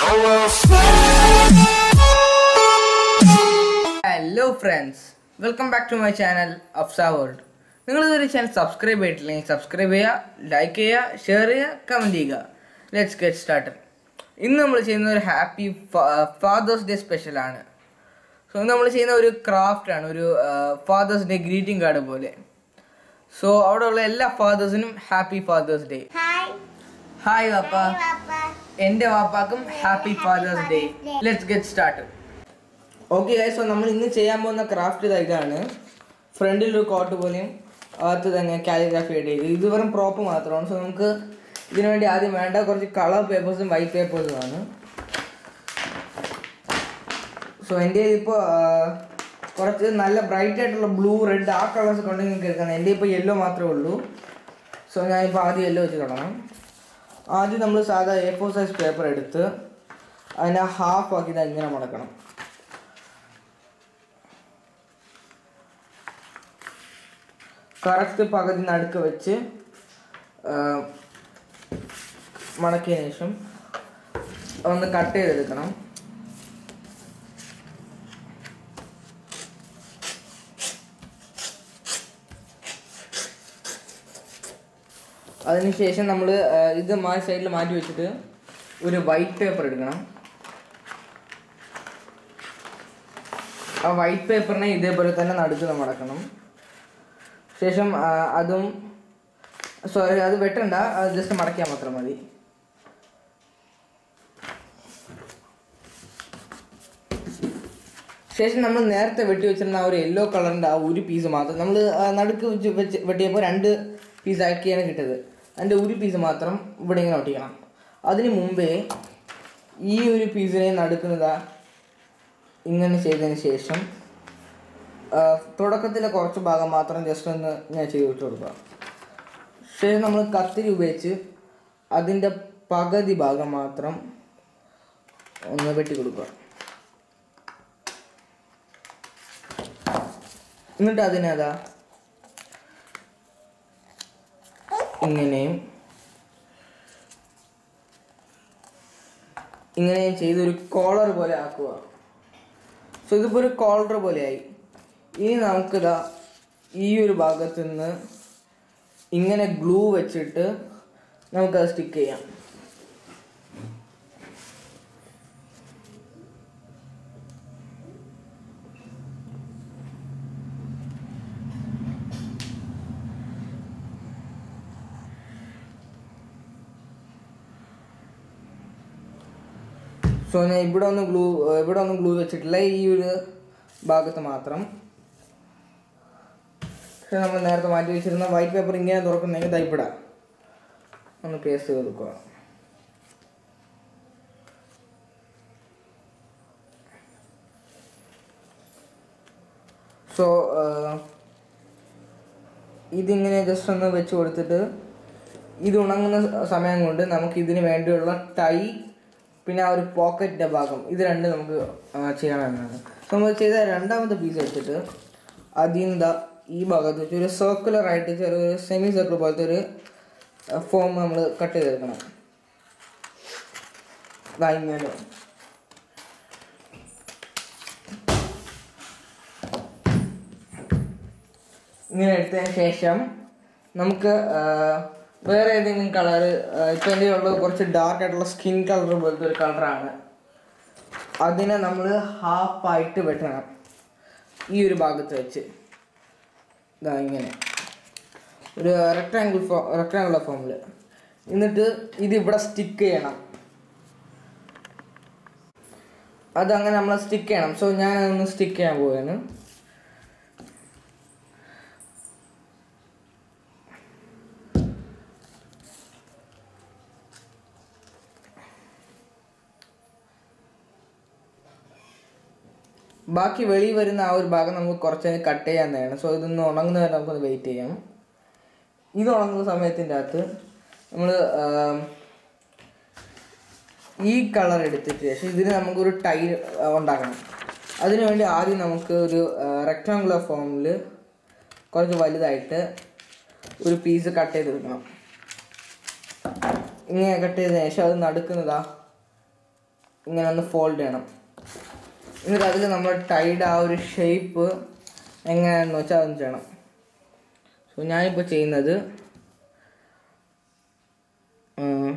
hello friends welcome back to my channel Afsa world നിങ്ങൾ ഇതൊരു channel subscribe ചെയ്തിട്ടില്ലെങ്കിൽ subscribe ചെയ്യുക ലൈക്ക് ചെയ്യുക ഷെയർ ചെയ്യുക കമൻറ്റ് ചെയ്യുക ലെറ്റ്സ് ഗെറ്റ് സ്റ്റാർട്ടഡ് ഇന്ന് നമ്മൾ ചെയ്യുന്ന ഒരു ഹാപ്പി ഫാദേഴ്സ് ഡേ സ്പെഷ്യലാണ് സോ നമ്മൾ ചെയ്യുന്ന ഒരു ക്രാഫ്റ്റ് ആണ് ഒരു ഫാദേഴ്സ് ഡേ ഗ്രീറ്റിംഗ് കാർഡ് പോലെ സോ അവിടെ ഉള്ള എല്ലാ ഫാദേഴ്സിനും happy father's day hi hi വാപ്പ പാപ്പ എൻ്റെ വാപ്പാക്കും happy father's day let's get start okay so നമ്മൾ ഇന്ന് ചെയ്യാൻ പോകുന്ന ക്രാഫ്റ്റ് ഇതാണ് ഫ്രണ്ടിൽ ഒരു കോട്ട് പോലെയും അകത്ത് തന്നെ കാലിഗ്രാഫി ചെയ്ത് ഇത് വെറും പ്രോപ്പ് മാത്രമാണ് സോ നമുക്ക് ഇതിനു വേണ്ടി ആദ്യം വേണ്ട കുറച്ച് കളർ പേപ്പേഴ്സും വൈറ്റ് പേപ്പേഴ്സും ആണ് സോ എൻ്റെ ഇപ്പോൾ കുറച്ച് നല്ല ബ്രൈറ്റ് ആയിട്ടുള്ള ബ്ലൂ റെഡ് ആ കളേഴ്സ് കൊണ്ട് നിങ്ങൾക്ക് എടുക്കണം എൻ്റെ ഇപ്പോൾ യെല്ലോ മാത്രമേ ഉള്ളൂ സോ ഞാനിപ്പോൾ ആദ്യം യെല്ലോ വെച്ച് തുടങ്ങാം ആദ്യം നമ്മൾ സാധാ എ ഫോർ സൈസ് പേപ്പർ എടുത്ത് അതിനെ ഹാഫ് ആക്കി ഇത് ഇങ്ങനെ മടക്കണം കറക്റ്റ് പകുതി നടുക്ക് വെച്ച് ആ, മടക്കിയതിന് ശേഷം ഒന്ന് കട്ട് ചെയ്തെടുക്കണം അതിനുശേഷം നമ്മൾ ഇത് മാ സൈഡിൽ മാറ്റി വെച്ചിട്ട് ഒരു വൈറ്റ് പേപ്പർ എടുക്കണം ആ വൈറ്റ് പേപ്പറിനെ ഇതേപോലെ തന്നെ നടുക്ക് മടക്കണം ശേഷം ആ, അതും സോറി അത് വെട്ടണ്ട അത് ജസ്റ്റ് മടക്കിയാൽ മാത്രം മതി ശേഷം നമ്മൾ നേരത്തെ വെട്ടി വെച്ചിരുന്ന ആ ഒരു യെല്ലോ കളറിൻ്റെ ആ ഒരു പീസ് മാത്രം നമ്മൾ നടുക്ക് വെച്ച് വെച്ച് വെട്ടിയപ്പോൾ രണ്ട് പീസ് ആക്കിയാണ് കിട്ടിയത് അതിൻ്റെ ഒരു പീസ് മാത്രം ഇവിടെ ഇങ്ങനെ ഒട്ടിക്കണം അതിന് മുമ്പേ ഈ ഒരു പീസിനെ നടുക്കുന്നതാ ഇങ്ങനെ ചെയ്തതിന് ശേഷം ആ, തുടക്കത്തിലെ കുറച്ച് ഭാഗം മാത്രം ജസ്റ്റ് ഒന്ന് ഞാൻ ചെയ്ത് വെച്ച് കൊടുക്കുക ശേഷം നമ്മൾ കത്തിരി ഉപയോഗിച്ച് അതിൻ്റെ പകുതി ഭാഗം മാത്രം ഒന്ന് വെട്ടി കൊടുക്കുക എന്നിട്ട് അതിനതാ ഇങ്ങനെയും ഇങ്ങനെയും ചെയ്ത് ഒരു കോളർ പോലെ ആക്കുക സോ ഇതിപ്പോൾ ഒരു കോളർ പോലെയായി ഇനി നമുക്കിതാ ഈ ഒരു ഭാഗത്ത് നിന്ന് ഇങ്ങനെ ഗ്ലൂ വെച്ചിട്ട് നമുക്കത് സ്റ്റിക്ക് ചെയ്യാം സോ ഞാൻ ഇവിടെ ഒന്ന് ഗ്ലൂ ഇവിടെ ഒന്നും ഗ്ലൂ വെച്ചിട്ടില്ല ഈ ഒരു ഭാഗത്ത് മാത്രം പക്ഷെ നമ്മൾ നേരത്തെ മാറ്റി വെച്ചിരുന്ന വൈറ്റ് പേപ്പർ ഇങ്ങനെ തുറക്കുന്നെങ്കിൽ തൈപ്പിട ഒന്ന് പേസ്റ്റ് ചെയ്ത് കൊടുക്കുക സോ ഇതിങ്ങനെ ജസ്റ്റ് ഒന്ന് വെച്ച് കൊടുത്തിട്ട് ഇത് ഉണങ്ങുന്ന സമയം കൊണ്ട് നമുക്ക് ഇതിന് വേണ്ടിയുള്ള ടൈ പിന്നെ ആ ഒരു പോക്കറ്റിൻ്റെ ഭാഗം ഇത് രണ്ട് നമുക്ക് ആ, ചെയ്യണമെന്നാണ് സോ നമ്മൾ ചെയ്ത രണ്ടാമത്തെ പീസ് എടുത്തിട്ട് അതിൽ നിന്ന് ദാ ഈ ഭാഗത്ത് വെച്ച് ഒരു സർക്കുലർ ആയിട്ട് ചെറിയൊരു സെമി സർക്കിൾ പോലത്തെ ഒരു ഫോം നമ്മൾ കട്ട് ചെയ്തെടുക്കണം ദാ ഇങ്ങനെ ഇങ്ങനെ എടുത്തതിന് ശേഷം നമുക്ക് ആ, വേറെ ഏതെങ്കിലും കളറ് ഇപ്പം എൻ്റെ ഉള്ളത് കുറച്ച് ഡാർക്ക് ആയിട്ടുള്ള സ്കിൻ കളർ പോലത്തെ ഒരു കളറാണ് അതിനെ നമ്മൾ ഹാഫായിട്ട് വെട്ടണം ഈ ഒരു ഭാഗത്ത് വെച്ച് ഇതാ ഇങ്ങനെ ഒരു റെക്ടാങ്കിൾ ഫോ റെക്ടാങ്കുലർ ഫോമിൽ എന്നിട്ട് ഇത് ഇവിടെ സ്റ്റിക്ക് ചെയ്യണം അതങ്ങനെ നമ്മൾ സ്റ്റിക്ക് ചെയ്യണം സോ ഞാൻ അതൊന്ന് സ്റ്റിക്ക് ചെയ്യാൻ പോവുകയാണ് ബാക്കി വെളിയിൽ വരുന്ന ആ ഒരു ഭാഗം നമുക്ക് കുറച്ച് കട്ട് ചെയ്യാവുന്നതാണ് സോ ഇതൊന്ന് ഉണങ്ങുന്ന വരെ നമുക്കൊന്ന് വെയിറ്റ് ചെയ്യാം ഇത് ഉണങ്ങുന്ന സമയത്തിൻ്റെ അകത്ത് നമ്മൾ ഈ കളർ എടുത്തിട്ട് ശേഷം ഇതിന് നമുക്കൊരു ടൈ ഉണ്ടാക്കണം അതിനുവേണ്ടി ആദ്യം നമുക്ക് ഒരു റെക്ടാങ്കുലർ ഫോമിൽ കുറച്ച് വലുതായിട്ട് ഒരു പീസ് കട്ട് ചെയ്തെടുക്കണം ഇങ്ങനെ കട്ട് ചെയ്തതിന് ശേഷം അത് നടുക്കുന്നതാ ഇങ്ങനെ ഒന്ന് ഫോൾഡ് ചെയ്യണം എന്നിട്ട് അതിൽ നമ്മൾ ടൈഡ് ആ ഒരു ഷേപ്പ് എങ്ങനെയാണെന്ന് വെച്ചാൽ അതൊന്ന് ചെയ്യണം സോ ഞാനിപ്പോൾ ചെയ്യുന്നത് ഉം,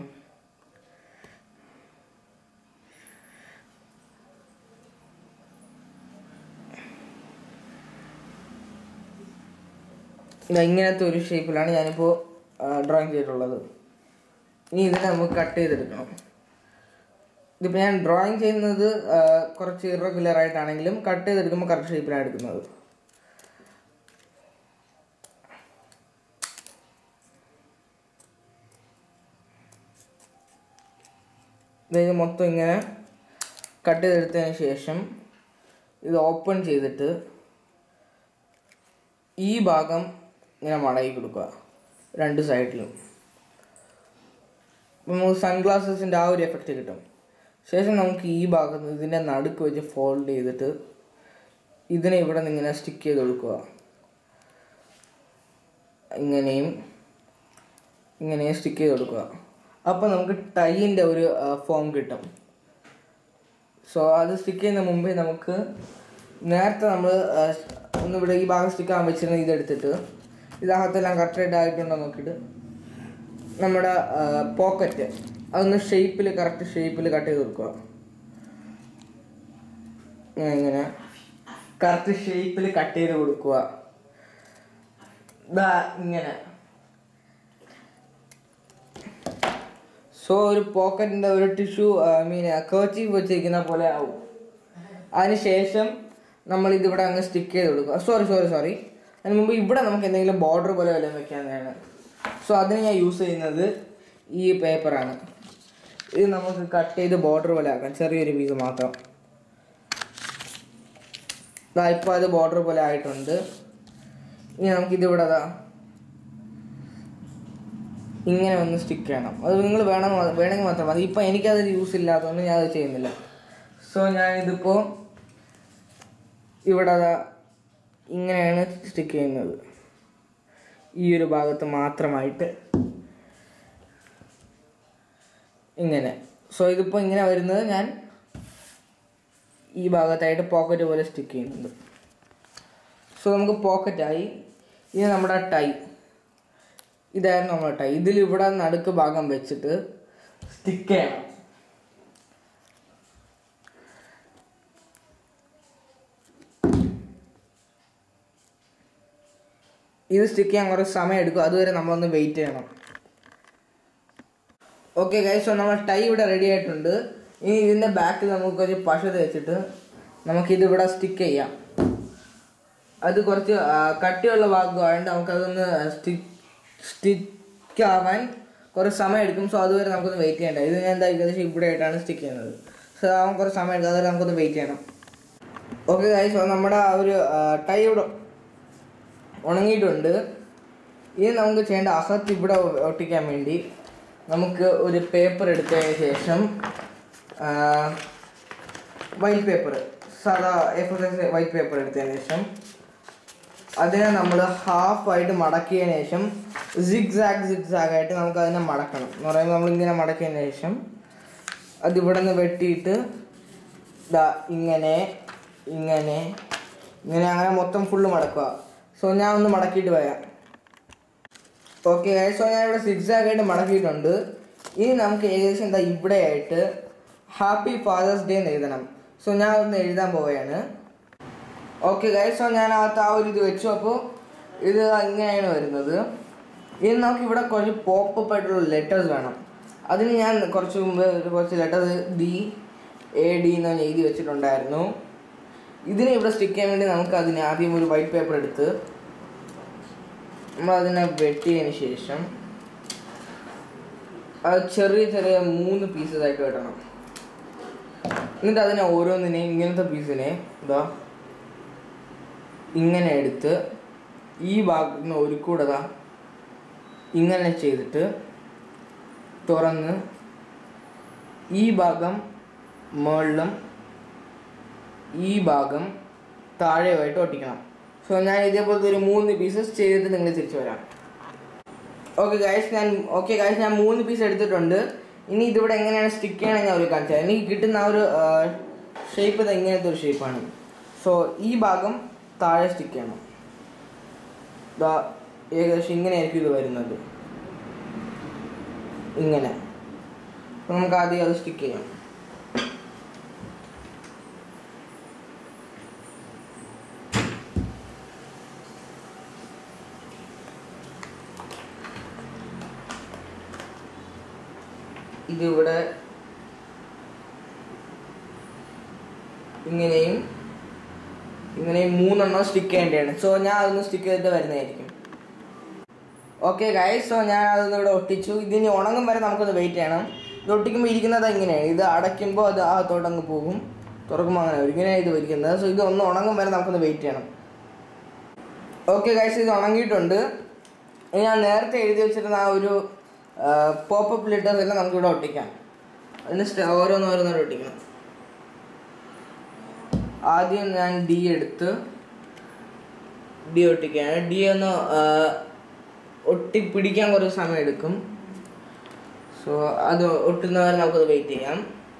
ഇതാ ഇങ്ങനത്തെ ഒരു ഷേപ്പിലാണ് ഞാനിപ്പോൾ ഡ്രോയിങ് ചെയ്തിട്ടുള്ളത് ഇനി ഇതിനെ നമുക്ക് കട്ട് ചെയ്തെടുക്കണം ഇതിപ്പോൾ ഞാൻ ഡ്രോയിങ് ചെയ്യുന്നത് ആ, കുറച്ച് ഇറഗുലർ ആയിട്ടാണെങ്കിലും കട്ട് ചെയ്തെടുക്കുമ്പോൾ കറക്റ്റ് ഷേപ്പിലാണ് എടുക്കുന്നത് ഇത് മൊത്തം ഇങ്ങനെ കട്ട് ചെയ്തെടുത്തതിന് ശേഷം ഇത് ഓപ്പൺ ചെയ്തിട്ട് ഈ ഭാഗം ഇങ്ങനെ മടക്കി കൊടുക്കുക രണ്ട് സൈഡിലും അപ്പം നമുക്ക് സൺഗ്ലാസസിൻ്റെ ആ ഒരു എഫക്റ്റ് കിട്ടും ശേഷം നമുക്ക് ഈ ഭാഗത്ത് ഇതിൻ്റെ നടുക്ക് വെച്ച് ഫോൾഡ് ചെയ്തിട്ട് ഇതിനെ ഇവിടെ നിന്ന് ഇങ്ങനെ സ്റ്റിക്ക് ചെയ്ത് കൊടുക്കുക ഇങ്ങനെയും ഇങ്ങനെയും സ്റ്റിക്ക് ചെയ്ത് കൊടുക്കുക അപ്പോൾ നമുക്ക് ടൈൻ്റെ ഒരു ഫോം കിട്ടും സോ അത് സ്റ്റിക്ക് ചെയ്യുന്ന മുമ്പേ നമുക്ക് നേരത്തെ നമ്മൾ ഒന്ന് ഇവിടെ ഈ ഭാഗം സ്റ്റിക്ക് ആകാൻ വെച്ചിരുന്ന ഇതെടുത്തിട്ട് ഇതകത്തെല്ലാം കറക്റ്റായിട്ട് ആയിട്ടുണ്ടോ നോക്കിയിട്ട് നമ്മുടെ പോക്കറ്റ് അതൊന്ന് ഷേപ്പിൽ കറക്റ്റ് ഷേപ്പിൽ കട്ട് ചെയ്ത് കൊടുക്കുക ഇങ്ങനെ ഇങ്ങനെ കറക്റ്റ് ഷേപ്പിൽ കട്ട് ചെയ്ത് കൊടുക്കുക ദാ ഇങ്ങനെ സോ ഒരു പോക്കറ്റിൻ്റെ ഒരു ടിഷ്യൂ ഐ മീൻ കേച്ചീഫ് വെച്ചിരിക്കുന്ന പോലെ ആവും അതിനുശേഷം നമ്മൾ ഇതിവിടെ അങ്ങ് സ്റ്റിക്ക് ചെയ്ത് കൊടുക്കുക സോറി സോറി സോറി അതിന് മുമ്പ് ഇവിടെ നമുക്ക് എന്തെങ്കിലും ബോർഡർ പോലെ വല്ലതും വെക്കാവുന്നതാണ് സോ അതിന് ഞാൻ യൂസ് ചെയ്യുന്നത് ഈ പേപ്പറാണ് ഇത് നമുക്ക് കട്ട് ചെയ്ത് ബോർഡർ പോലെ ആക്കാം ചെറിയൊരു പീസ് മാത്രം ഇതാ ഇപ്പോൾ അത് ബോർഡർ പോലെ ആയിട്ടുണ്ട് ഇനി നമുക്കിതിവിടെ അതാ ഇങ്ങനെ ഒന്ന് സ്റ്റിക്ക് ചെയ്യണം അത് നിങ്ങൾ വേണം വേണമെങ്കിൽ മാത്രം മതി ഇപ്പം എനിക്കത് യൂസ് ഇല്ലാത്തതുകൊണ്ട് ഞാൻ അത് ചെയ്യുന്നില്ല സോ ഞാനിതിപ്പോൾ ഇവിടെ അതാ ഇങ്ങനെയാണ് സ്റ്റിക്ക് ചെയ്യുന്നത് ഈ ഒരു ഭാഗത്ത് മാത്രമായിട്ട് ഇങ്ങനെ സോ ഇതിപ്പോൾ ഇങ്ങനെ വരുന്നത് ഞാൻ ഈ ഭാഗത്തായിട്ട് പോക്കറ്റ് പോലെ സ്റ്റിക്ക് ചെയ്യുന്നുണ്ട് സോ നമുക്ക് പോക്കറ്റായി ഇനി നമ്മുടെ ടൈ ഇതായിരുന്നു നമ്മുടെ ടൈ ഇതിൽ ഇവിടെ നടുക്ക് ഭാഗം വെച്ചിട്ട് സ്റ്റിക്ക് ചെയ്യണം ഇത് സ്റ്റിക്ക് ചെയ്യാൻ കുറച്ച് സമയം എടുക്കും അതുവരെ നമ്മളൊന്ന് വെയിറ്റ് ചെയ്യണം ഓക്കെ ഗൈസ് സോ നമ്മൾ ടൈ ഇവിടെ റെഡി ആയിട്ടുണ്ട് ഇനി ഇതിൻ്റെ ബാക്കിൽ നമുക്ക് ഒരു പശ തേച്ചിട്ട് നമുക്കിത് ഇവിടെ സ്റ്റിക്ക് ചെയ്യാം അത് കുറച്ച് ആ, കട്ടിയുള്ള ഭാഗമായതുകൊണ്ട് നമുക്കതൊന്ന് സ്റ്റിക്ക് സ്റ്റിക്ക് ആവാൻ കുറച്ച് സമയം എടുക്കും സോ അതുവരെ നമുക്കൊന്ന് വെയിറ്റ് ചെയ്യണ്ട ഇത് ഞാൻ എന്താ ഏകദേശം ഇവിടെ ആയിട്ടാണ് സ്റ്റിക്ക് ചെയ്യുന്നത് സോ ആവാൻ കുറച്ച് സമയം എടുക്കും അതുവരെ നമുക്കൊന്ന് വെയിറ്റ് ചെയ്യണം ഓക്കെ ഗൈസ് സോ നമ്മുടെ ആ ഒരു ടൈ ഇവിടെ ഉണങ്ങിയിട്ടുണ്ട് ഇനി നമുക്ക് ചെയ്യേണ്ട അകത്ത് ഇവിടെ ഒട്ടിക്കാൻ വേണ്ടി നമുക്ക് ഒരു പേപ്പർ എടുത്തതിന് ശേഷം വൈറ്റ് പേപ്പർ സാധാ A four size white paper എടുത്തതിന് ശേഷം അതിനെ നമ്മൾ ഹാഫ് ആയിട്ട് മടക്കിയതിന് ശേഷം സിഗ്സാഗ് സിഗ്സാഗ് ആയിട്ട് നമുക്ക് അതിനെ മടക്കണം എന്ന് പറയുമ്പോൾ നമ്മളിങ്ങനെ മടക്കിയതിന് ശേഷം അത് ഇവിടെ നിന്ന് വെട്ടിയിട്ട് ദാ ഇങ്ങനെ ഇങ്ങനെ ഇങ്ങനെ അങ്ങനെ മൊത്തം ഫുള്ള് മടക്കുക സോ ഞാൻ ഒന്ന് മടക്കിയിട്ട് വരാം ഓക്കെ സോ ഞാൻ ഇവിടെ സിക്സാഗ് ആയിട്ട് മടക്കിയിട്ടുണ്ട് ഇനി നമുക്ക് ഏകദേശം എന്താ ഇവിടെ ആയിട്ട് ഹാപ്പി ഫാദേഴ്സ് ഡേ എന്ന് എഴുതണം സോ ഞാൻ ഒന്ന് എഴുതാൻ പോവുകയാണ് ഓക്കെ ഗൈസ് സോ ഞാൻ അകത്ത് ആ ഒരു ഇത് വെച്ചു അപ്പോൾ ഇത് ഇങ്ങനെയാണ് വരുന്നത് ഇനി നമുക്ക് ഇവിടെ കുറച്ച് പോപ്പപ്പ് ആയിട്ടുള്ള ലെറ്റേഴ്സ് വേണം അതിന് ഞാൻ കുറച്ച് മുമ്പ് ഒരു കുറച്ച് ലെറ്റേഴ്സ് ഡി എ ഡി എന്ന് ഞാൻ എഴുതി വെച്ചിട്ടുണ്ടായിരുന്നു ഇതിനെ ഇവിടെ സ്റ്റിക്ക് ചെയ്യാൻ വേണ്ടി നമുക്ക് അതിന് ആദ്യം ഒരു വൈറ്റ് പേപ്പർ എടുത്ത് നമ്മൾ അതിനെ വെട്ടിയതിന് ശേഷം അത് ചെറിയ ചെറിയ മൂന്ന് പീസസ് ആയിട്ട് വെട്ടണം എന്നിട്ട് അതിനെ ഓരോന്നിനെയും ഇങ്ങനത്തെ പീസിനെ ഇതാ ഇങ്ങനെ എടുത്ത് ഈ ഭാഗത്ത് നിന്ന് ഒരു കൂടെ ദാ ഇങ്ങനെ ചെയ്തിട്ട് തുറന്ന് ഈ ഭാഗം മുകളിലും ഈ ഭാഗം താഴെയുമായിട്ട് ഒട്ടിക്കണം സോ ഞാൻ ഇതേപോലത്തെ ഒരു മൂന്ന് പീസസ് ചെയ്തിട്ട് നിങ്ങൾ തിരിച്ചു വരാം ഓക്കെ ഗൈസ് ഞാൻ ഓക്കെ ഗൈസ് ഞാൻ മൂന്ന് പീസ് എടുത്തിട്ടുണ്ട് ഇനി ഇതിവിടെ എങ്ങനെയാണ് സ്റ്റിക്ക് ചെയ്യണമെന്ന് ഞാൻ ഒരു കാണിച്ചത് എനിക്ക് കിട്ടുന്ന ആ ഒരു ഷേപ്പ് ഇത് ഇങ്ങനത്തെ ഒരു ഷേപ്പാണ് സോ ഈ ഭാഗം താഴെ സ്റ്റിക്ക് ചെയ്യണം ദാ ഏകദേശം ഇങ്ങനെയായിരിക്കും ഇത് വരുന്നത് ഇങ്ങനെ അപ്പോൾ നമുക്ക് ആദ്യം അത് സ്റ്റിക്ക് ചെയ്യാം ഇതിവിടെ ഇങ്ങനെയും ഇങ്ങനെയും മൂന്നെണ്ണം സ്റ്റിക്ക് ചെയ്യേണ്ടതാണ് സോ ഞാൻ അതൊന്ന് സ്റ്റിക്ക് ചെയ്തിട്ട് വരുന്നതായിരിക്കും ഓക്കെ ഗൈസ് സോ ഞാൻ അതൊന്ന് ഇവിടെ ഒട്ടിച്ചു ഇതിനി ഉണങ്ങും വരെ നമുക്കൊന്ന് വെയിറ്റ് ചെയ്യണം ഇത് ഒട്ടിക്കുമ്പോൾ ഇരിക്കുന്നത് ഇങ്ങനെയാണ് ഇത് അടയ്ക്കുമ്പോൾ അത് അകത്തോട്ട് അങ്ങ് പോകും തുറക്കുമ്പോൾ അങ്ങനെ വരും ഇങ്ങനെയാണ് ഇത് ഇരിക്കുന്നത് സോ ഇത് ഒന്ന് ഉണങ്ങും വരെ നമുക്കൊന്ന് വെയിറ്റ് ചെയ്യണം ഓക്കെ ഗൈസ് ഇത് ഉണങ്ങിയിട്ടുണ്ട് ഇനി ഞാൻ നേരത്തെ എഴുതി വെച്ചിരുന്ന ആ ഒരു പോപ്പപ്പ് ലിറ്റേഴ്സ് എല്ലാം നമുക്കിവിടെ ഒട്ടിക്കാം അതിന് സ്റ്റ- ഓരോന്നോരോന്നോരം ഒട്ടിക്കണം ആദ്യം ഞാൻ ഡി എടുത്ത് ഡി ഒട്ടിക്കുകയാണ് ഡി ഒന്ന് ആ, ഒട്ടി പിടിക്കാൻ കുറച്ച് സമയം എടുക്കും സോ അത് ഒട്ടുന്നവരെ നമുക്കത് വെയിറ്റ് ചെയ്യാം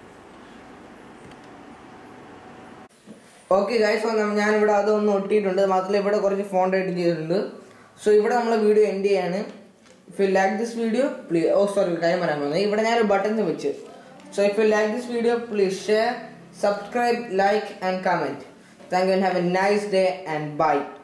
ഓക്കെ ഗൈസ് ഞാനിവിടെ അതൊന്ന് ഒട്ടിയിട്ടുണ്ട് മാത്രമല്ല ഇവിടെ കുറച്ച് ഫോണ്ട് എഡിറ്റ് ചെയ്തിട്ടുണ്ട് സോ ഇവിടെ നമ്മൾ വീഡിയോ എൻഡ് ചെയ്യാണ് if you like this video please oh sorry കാര്യം പറയാൻ പോകുന്നത് ഇവിടെ ഞാനൊരു ബട്ടൺസ് വെച്ച് so if you like this video please share subscribe like and comment thank you and have a nice day and by